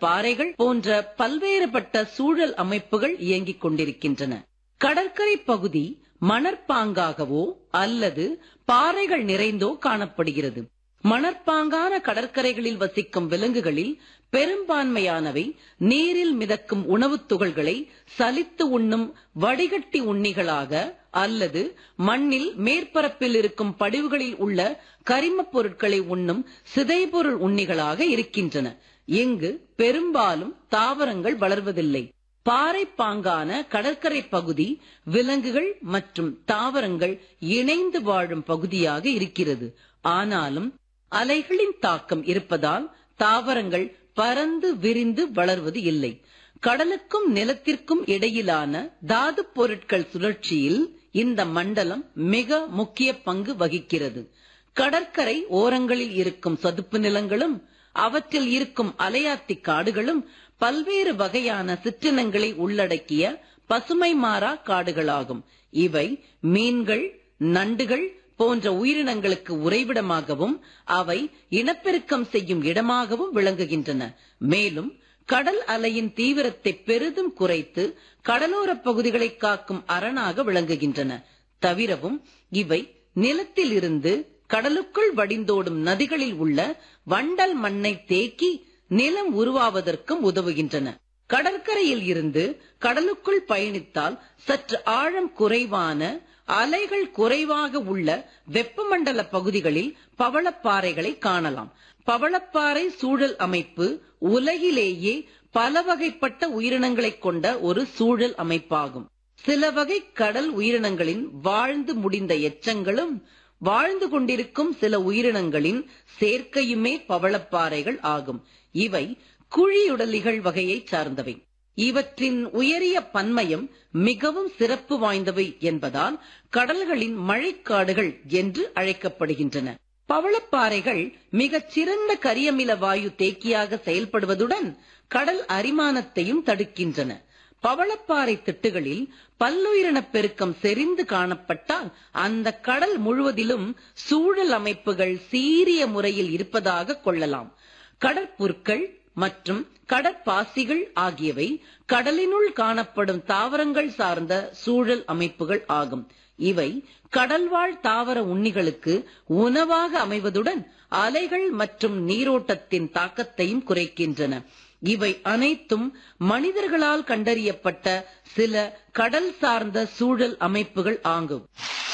பாறைகள் போன்ற பல்வேறுபட்ட சூழல் அமைப்புகள் இயங்கிக் கொண்டிருக்கின்றன கடற்கரை பகுதி மணற்பாங்காகவோ அல்லது பாறைகள் நிறைந்தோ காணப்படுகிறது மணற்பாங்கான கடற்கரைகளில் வசிக்கும் விலங்குகளில் பெரும்பான்மையானவை நீரில் மிதக்கும் உணவுத் துகள்களை சலித்து உண்ணும் வடிகட்டி உண்ணிகளாக அல்லது மண்ணில் மேற்பரப்பில் இருக்கும் படிவுகளில் உள்ள கரிமப் பொருட்களை உண்ணும் சிதைபொருள் உண்ணிகளாக இருக்கின்றன இங்கு பெரும்பாலும் தாவரங்கள் வளர்வதில்லை பாறை பாங்கான கடற்கரை பகுதி விலங்குகள் மற்றும் தாவரங்கள் இணைந்து வாழும் பகுதியாக இருக்கிறது ஆனாலும் அலைகளின் தாக்கம் இருப்பதால் தாவரங்கள் பறந்து விரிந்து வளர்வது இல்லை கடலுக்கும் நிலத்திற்கும் இடையிலான தாது பொருட்கள் சுழற்சியில் இந்த மண்டலம் மிக முக்கிய பங்கு வகிக்கிறது கடற்கரை ஓரங்களில் இருக்கும் சதுப்பு நிலங்களும் அவற்றில் இருக்கும் அலையாத்தி காடுகளும் பல்வேறு வகையான சிற்றினங்களை உள்ளடக்கிய பசுமை மாறா காடுகளாகும் இவை மீன்கள் நண்டுகள் போன்ற உயிரினங்களுக்கு உறைவிடமாகவும் அவை இனப்பெருக்கம் செய்யும் இடமாகவும் விளங்குகின்றன மேலும் கடல் அலையின் தீவிரத்தை பெரிதும் குறைத்து கடலோர பகுதிகளை காக்கும் அரணாக விளங்குகின்றன தவிரவும் இவை நிலத்தில் இருந்து கடலுக்குள் வடிந்தோடும் நதிகளில் உள்ள வண்டல் மண்ணை தேக்கி நிலம் உருவாவதற்கும் உதவுகின்றன கடற்கரையில் இருந்து கடலுக்குள் பயணித்தால் சற்று ஆழம் குறைவான அலைகள் குறைவாக உள்ள வெப்பமண்டல பகுதிகளில் பவளப்பாறைகளை காணலாம் பவளப்பாறை சூழல் அமைப்பு உலகிலேயே பல வகைப்பட்ட உயிரினங்களைக் கொண்ட ஒரு சூழல் அமைப்பாகும் சில வகை கடல் உயிரினங்களின் வாழ்ந்து முடிந்த எச்சங்களும் வாழ்ந்து கொண்டிருக்கும் சில உயிரினங்களின் சேர்க்கையுமே பவளப்பாறைகள் ஆகும் இவை குழியுடலிகள் வகையைச் சார்ந்தவை இவற்றின் உயரிய பன்மயம் மிகவும் சிறப்பு வாய்ந்தவை என்பதால் கடல்களின் மழைக்காடுகள் என்று அழைக்கப்படுகின்றன பவளப்பாறைகள் மிகச் சிறந்த கரியமில வாயு தேக்கியாக செயல்படுவதுடன் கடல் அரிமானத்தையும் தடுக்கின்றன பவளப்பாறை திட்டுகளில் பல்லுயிரினப் பெருக்கம் செறிந்து காணப்பட்டால் அந்த கடல் முழுவதிலும் சூழல் அமைப்புகள் சீரிய முறையில் இருப்பதாக கொள்ளலாம் கடற்புற்கள் மற்றும் கடற்பாசிகள் ஆகியவை கடலினுள் காணப்படும் தாவரங்கள் சார்ந்த சூழல் அமைப்புகள் ஆகும் இவை கடல்வாழ் தாவர உண்ணிகளுக்கு உணவாக அமைவதுடன் அலைகள் மற்றும் நீரோட்டத்தின் தாக்கத்தையும் குறைக்கின்றன இவை அனைத்தும் மனிதர்களால் கண்டறியப்பட்ட சில கடல் சார்ந்த சூழல் அமைப்புகள் ஆகும்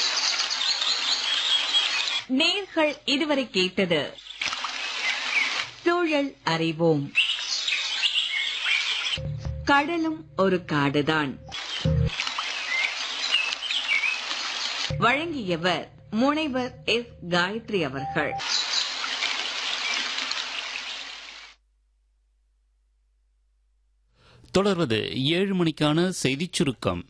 நேர்கள் இதுவரை கேட்டது சூழல் அறிவோம் கடலும் ஒரு காடுதான் வழங்கியவர் முனைவர் எஸ் காயத்ரி அவர்கள் தொடர்வது ஏழு மணிக்கான செய்திச் சுருக்கம்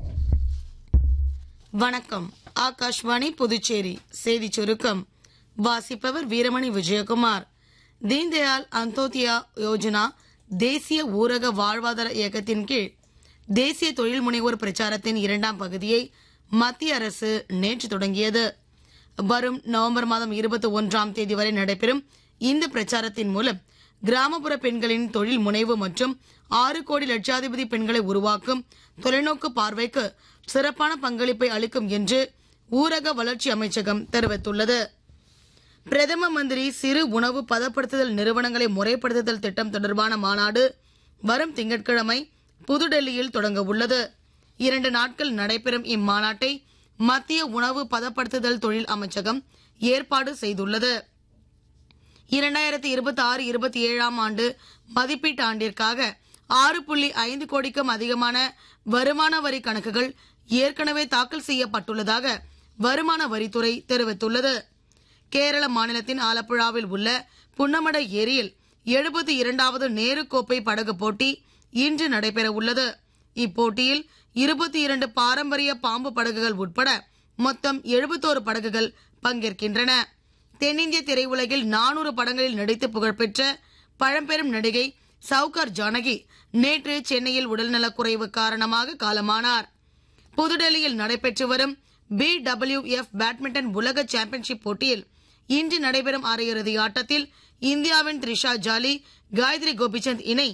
வணக்கம் ஆகாஷ்வாணி புதுச்சேரி செய்தி சுருக்கம் வாசிப்பவர் வீரமணி விஜயகுமார் தீன்தயாள் அந்தோத்தியா யோஜனா தேசிய ஊரக வாழ்வாதார இயக்கத்தின் கீழ் தேசிய தொழில் முனைவோர் பிரச்சாரத்தின் இரண்டாம் பகுதியை மத்திய அரசு நேற்று தொடங்கியது வரும் நவம்பர் மாதம் இருபத்தி ஒன்றாம் தேதி வரை நடைபெறும் இந்த பிரச்சாரத்தின் மூலம் கிராமப்புற பெண்களின் தொழில் முனைவு மற்றும் ஆறு கோடி லட்சாதிபதி பெண்களை உருவாக்கும் தொலைநோக்கு பார்வைக்கு சிறப்பான பங்களிப்பை அளிக்கும் என்று ஊரக வளர்ச்சி அமைச்சகம் தெரிவித்துள்ளது பிரதம மந்திரி சிறு உணவு பதப்படுத்துதல் நிறுவனங்களை முறைப்படுத்துதல் திட்டம் தொடர்பான மாநாடு வரும் திங்கட்கிழமை புதுடெல்லியில் தொடங்க உள்ளது இரண்டு நாட்கள் நடைபெறும் இம்மாநாட்டை மத்திய உணவு பதப்படுத்துதல் தொழில் அமைச்சகம் ஏற்பாடு செய்துள்ளது இரண்டாயிரத்தி இருபத்தி ஆறு இருபத்தி ஏழாம் ஆண்டு மதிப்பீட்டு ஆண்டிற்காக ஆறு புள்ளி ஐந்து கோடிக்கும் அதிகமான வருமான வரி கணக்குகள் ஏற்கனவே தாக்கல் செய்யப்பட்டுள்ளதாக வருமான வரித்துறை தெரிவித்துள்ளது கேரள மாநிலத்தின் ஆலப்புழாவில் உள்ள புன்னமட ஏரியில் எழுபத்தி இரண்டாவது நேரு கோப்பை படகு போட்டி இன்று நடைபெற உள்ளது இப்போட்டியில் இருபத்தி இரண்டு பாரம்பரிய பாம்பு படகுகள் உட்பட மொத்தம் எழுபத்தோரு படகுகள் பங்கேற்கின்றன தென்னிந்திய திரையுலகில் நானூறு படங்களில் நடித்து புகழ்பெற்ற பழம்பெரும் நடிகை சவுகார் ஜானகி நேற்று சென்னையில் உடல்நலக்குறைவு காரணமாக காலமானார் புதுடெல்லியில் நடைபெற்று வரும் பி டபிள்யூ எஃப் பேட்மிண்டன் உலக சாம்பியன்ஷிப் போட்டியில் இன்று நடைபெறும் அரையிறுதி ஆட்டத்தில் இந்தியாவின் த்ரிஷா ஜாலி காயத்ரி கோபிச்சந்த் இணை